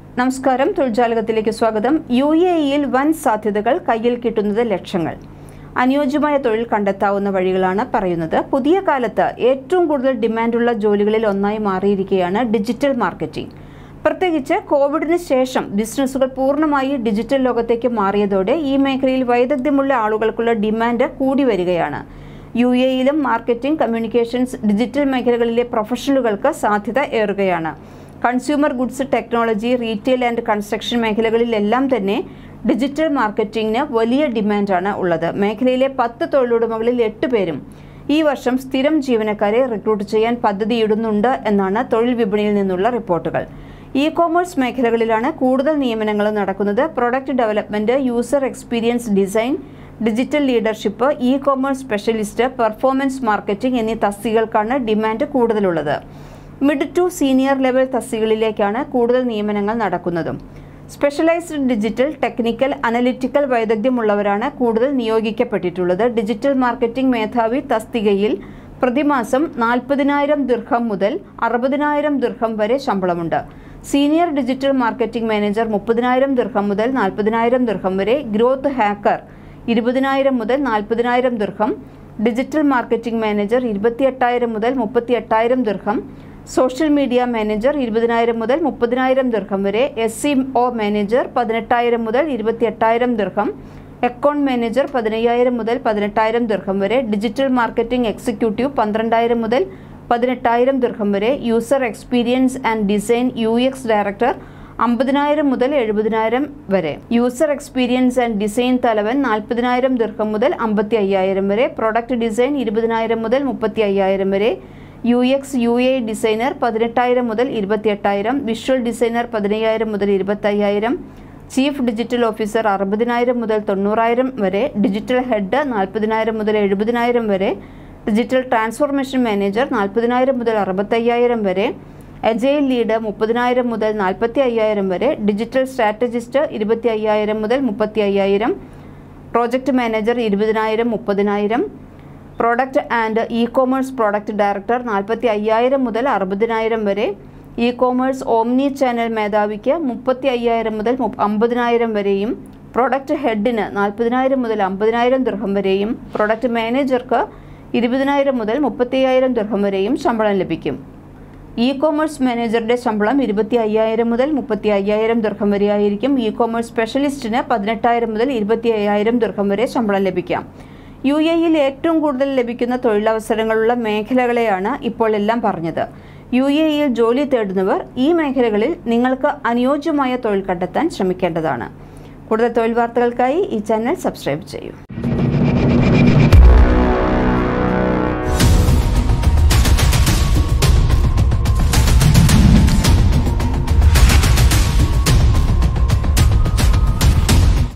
നമസ്കാരം തൊഴിൽജാലകത്തിലേക്ക് സ്വാഗതം U A ഇയിൽ വൻ സാധ്യതകൾ കയ്യിൽ കിട്ടുന്നത് ലക്ഷങ്ങൾ അനുയോജ്യമായ തൊഴിൽ കണ്ടെത്താവുന്ന വഴികളാണ് പറയുന്നത് പുതിയ കാലത്ത് ഏറ്റവും കൂടുതൽ ഡിമാൻഡുള്ള ജോലികളിൽ ഒന്നായി മാറിയിരിക്കുകയാണ് ഡിജിറ്റൽ മാർക്കറ്റിംഗ് പ്രത്യേകിച്ച് കോവിഡിന് ശേഷം ബിസിനസ്സുകൾ പൂർണ്ണമായി ഡിജിറ്റൽ ലോകത്തേക്ക് മാറിയതോടെ ഈ മേഖലയിൽ വൈദഗ്ധ്യമുള്ള ആളുകൾക്കുള്ള ഡിമാൻഡ് കൂടി വരികയാണ് യു എയിലും മാർക്കറ്റിംഗ് കമ്മ്യൂണിക്കേഷൻസ് ഡിജിറ്റൽ മേഖലകളിലെ പ്രൊഫഷണലുകൾക്ക് സാധ്യത ഏറുകയാണ് consumer goods technology retail and construction മേഖലകളിലെല്ലാം തന്നെ ഡിജിറ്റൽ മാർക്കറ്റിംഗിന് വലിയ ഡിമാൻഡാണ് ഉള്ളത് മേഖലയിലെ പത്ത് തൊഴിലുടമകളിൽ എട്ട് പേരും ഈ വർഷം സ്ഥിരം ജീവനക്കാരെ റിക്രൂട്ട് ചെയ്യാൻ പദ്ധതിയിടുന്നുണ്ട് എന്നാണ് തൊഴിൽ വിപണിയിൽ നിന്നുള്ള റിപ്പോർട്ടുകൾ ഇ കോമേഴ്സ് മേഖലകളിലാണ് കൂടുതൽ നിയമനങ്ങൾ നടക്കുന്നത് product development user experience design digital leadership e commerce specialist performance marketing എന്നീ തസ്തികകൾക്കാണ് ഡിമാൻഡ് കൂടുതലുള്ളത് മിഡ് ടു സീനിയർ ലെവൽ തസ്തികകളിലേക്കാണ് കൂടുതൽ നിയമനങ്ങൾ നടക്കുന്നതും സ്പെഷ്യലൈസ്ഡ് ഡിജിറ്റൽ ടെക്നിക്കൽ അനലിറ്റിക്കൽ വൈദഗ്ധ്യമുള്ളവരാണ് കൂടുതൽ നിയോഗിക്കപ്പെട്ടിട്ടുള്ളത് ഡിജിറ്റൽ മാർക്കറ്റിംഗ് മേധാവി തസ്തികയിൽ പ്രതിമാസം നാൽപ്പതിനായിരം ദീർഘം മുതൽ അറുപതിനായിരം ദീർഘം വരെ ശമ്പളമുണ്ട് സീനിയർ ഡിജിറ്റൽ മാർക്കറ്റിംഗ് മാനേജർ മുപ്പതിനായിരം ദീർഘം മുതൽ നാൽപ്പതിനായിരം ദീർഘം വരെ ഗ്രോത്ത് ഹാക്കർ ഇരുപതിനായിരം മുതൽ നാൽപ്പതിനായിരം ദീർഘം ഡിജിറ്റൽ മാർക്കറ്റിംഗ് മാനേജർ ഇരുപത്തിയെട്ടായിരം മുതൽ മുപ്പത്തി എട്ടായിരം ദീർഘം സോഷ്യൽ മീഡിയ മാനേജർ ഇരുപതിനായിരം മുതൽ മുപ്പതിനായിരം ദീർഘം വരെ എസ് സി ഒ മാനേജർ പതിനെട്ടായിരം മുതൽ ഇരുപത്തി എട്ടായിരം ദീർഘം അക്കൗണ്ട് മാനേജർ പതിനയ്യായിരം മുതൽ പതിനെട്ടായിരം ദീർഘം വരെ ഡിജിറ്റൽ മാർക്കറ്റിംഗ് എക്സിക്യൂട്ടീവ് പന്ത്രണ്ടായിരം മുതൽ പതിനെട്ടായിരം ദീർഘം വരെ user experience and design U X director അമ്പതിനായിരം മുതൽ എഴുപതിനായിരം വരെ യൂസർ എക്സ്പീരിയൻസ് ആൻഡ് ഡിസൈൻ തലവൻ നാൽപ്പതിനായിരം ദീർഘം മുതൽ അമ്പത്തി അയ്യായിരം വരെ പ്രൊഡക്റ്റ് ഡിസൈൻ ഇരുപതിനായിരം മുതൽ മുപ്പത്തി അയ്യായിരം വരെ U X U A designer പതിനെട്ടായിരം മുതൽ ഇരുപത്തിയെട്ടായിരം വിഷ്വൽ ഡിസൈനർ പതിനയ്യായിരം മുതൽ ഇരുപത്തയ്യായിരം ചീഫ് ഡിജിറ്റൽ ഓഫീസർ അറുപതിനായിരം മുതൽ തൊണ്ണൂറായിരം വരെ ഡിജിറ്റൽ ഹെഡ് നാൽപ്പതിനായിരം മുതൽ എഴുപതിനായിരം വരെ ഡിജിറ്റൽ ട്രാൻസ്ഫോർമേഷൻ മാനേജർ നാൽപ്പതിനായിരം മുതൽ അറുപത്തയ്യായിരം വരെ എജൈൽ ലീഡ് മുപ്പതിനായിരം മുതൽ നാൽപ്പത്തി അയ്യായിരം വരെ ഡിജിറ്റൽ സ്ട്രാറ്റജിസ്റ്റ് ഇരുപത്തി അയ്യായിരം മുതൽ മുപ്പത്തി അയ്യായിരം പ്രോജക്റ്റ് മാനേജർ ഇരുപതിനായിരം മുപ്പതിനായിരം product and e commerce product director നാൽപ്പത്തി അയ്യായിരം മുതൽ അറുപതിനായിരം വരെ ഇ കോമേഴ്സ് ഓംനി ചാനൽ മേധാവിക്ക് മുപ്പത്തി അയ്യായിരം മുതൽ അമ്പതിനായിരം വരെയും പ്രൊഡക്റ്റ് ഹെഡിന് നാൽപ്പതിനായിരം മുതൽ അമ്പതിനായിരം ദൃഹം വരെയും പ്രൊഡക്റ്റ് മാനേജർക്ക് ഇരുപതിനായിരം മുതൽ മുപ്പത്തിയ്യായിരം ദൃഹം വരെയും ശമ്പളം ലഭിക്കും ഇ കോമേഴ്സ് മാനേജറുടെ ശമ്പളം ഇരുപത്തി അയ്യായിരം മുതൽ മുപ്പത്തി അയ്യായിരം ദീർഘം വരെ ആയിരിക്കും ഇ കോമേഴ്സ് സ്പെഷ്യലിസ്റ്റിന് പതിനെട്ടായിരം മുതൽ ഇരുപത്തി അയ്യായിരം ദീർഘം വരെ ശമ്പളം ലഭിക്കാം യു എയിൽ ഏറ്റവും കൂടുതൽ ലഭിക്കുന്ന തൊഴിലവസരങ്ങളുള്ള മേഖലകളെയാണ് ഇപ്പോൾ എല്ലാം പറഞ്ഞത് യു എയിൽ ജോലി തേടുന്നവർ ഈ മേഖലകളിൽ നിങ്ങൾക്ക് അനുയോജ്യമായ തൊഴിൽ കണ്ടെത്താൻ ശ്രമിക്കേണ്ടതാണ് കൂടുതൽ തൊഴിൽ വാർത്തകൾക്കായി ഈ ചാനൽ സബ്സ്ക്രൈബ് ചെയ്യൂ